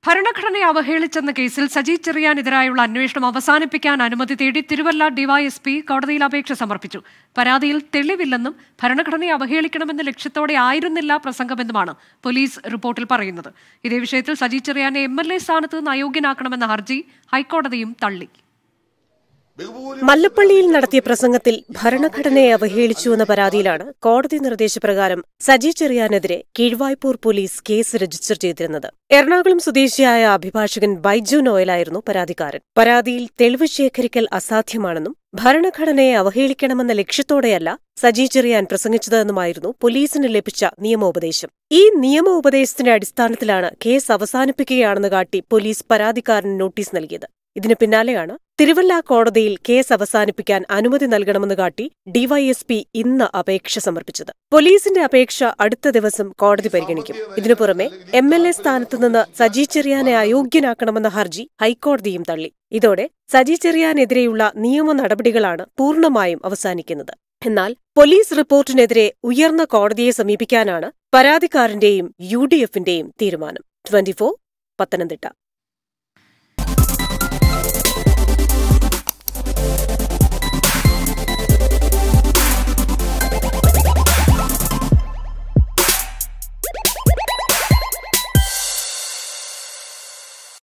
ഭരണഘടനയെ അവഹേളിച്ചെന്ന കേസിൽ സജി ചെറിയാനെതിരായുള്ള അന്വേഷണം അവസാനിപ്പിക്കാൻ അനുമതി തേടി തിരുവല്ല ഡിവൈഎസ്പി കോടതിയിൽ അപേക്ഷ സമർപ്പിച്ചു പരാതിയിൽ തെളിവില്ലെന്നും ഭരണഘടനയെ അവഹേളിക്കണമെന്ന ലക്ഷ്യത്തോടെ ആയിരുന്നില്ല പ്രസംഗമെന്നുമാണ് പോലീസ് റിപ്പോർട്ടിൽ പറയുന്നത് ഇതേ വിഷയത്തിൽ സജി ചെറിയാനെ എം എൽ എ സ്ഥാനത്ത് നിന്ന് അയോഗ്യനാക്കണമെന്ന ഹർജി ഹൈക്കോടതിയും തള്ളി മല്ലപ്പള്ളിയിൽ നടത്തിയ പ്രസംഗത്തിൽ ഭരണഘടനയെ അവഹേളിച്ചുവെന്ന പരാതിയിലാണ് കോടതി നിർദ്ദേശപ്രകാരം സജി ചെറിയാനെതിരെ കീഴ്വായ്പൂർ പോലീസ് കേസ് രജിസ്റ്റർ ചെയ്തിരുന്നത് എറണാകുളം സ്വദേശിയായ അഭിഭാഷകൻ ബൈജു നോയലായിരുന്നു പരാതിക്കാരൻ പരാതിയിൽ തെളിവ് ശേഖരിക്കൽ അസാധ്യമാണെന്നും ഭരണഘടനയെ അവഹേളിക്കണമെന്ന ലക്ഷ്യത്തോടെയല്ല സജി ചെറിയാൻ പ്രസംഗിച്ചതെന്നുമായിരുന്നു പോലീസിന് ലഭിച്ച നിയമോപദേശം ഈ നിയമോപദേശത്തിന്റെ അടിസ്ഥാനത്തിലാണ് കേസ് അവസാനിപ്പിക്കുകയാണെന്ന് കാട്ടി പോലീസ് പരാതിക്കാരന് നോട്ടീസ് നൽകിയത് ഇതിനു പിന്നാലെയാണ് തിരുവല്ല കോടതിയിൽ കേസ് അവസാനിപ്പിക്കാൻ അനുമതി നൽകണമെന്ന് കാട്ടി ഡിവൈഎസ്പി ഇന്ന് അപേക്ഷ സമർപ്പിച്ചത് പോലീസിന്റെ അപേക്ഷ അടുത്ത ദിവസം കോടതി പരിഗണിക്കും ഇതിനു പുറമെ എം എൽ എ സ്ഥാനത്തുനിന്ന് സജി ചെറിയാനെ അയോഗ്യനാക്കണമെന്ന ഹർജി ഹൈക്കോടതിയും തള്ളി ഇതോടെ സജി ചെറിയാനെതിരെയുള്ള നിയമ നടപടികളാണ് പൂർണ്ണമായും അവസാനിക്കുന്നത് എന്നാൽ പോലീസ് റിപ്പോർട്ടിനെതിരെ ഉയർന്ന കോടതിയെ സമീപിക്കാനാണ് പരാതിക്കാരന്റെയും യു ഡി എഫിന്റെയും തീരുമാനം ട്വന്റിഫോർ പത്തനംതിട്ട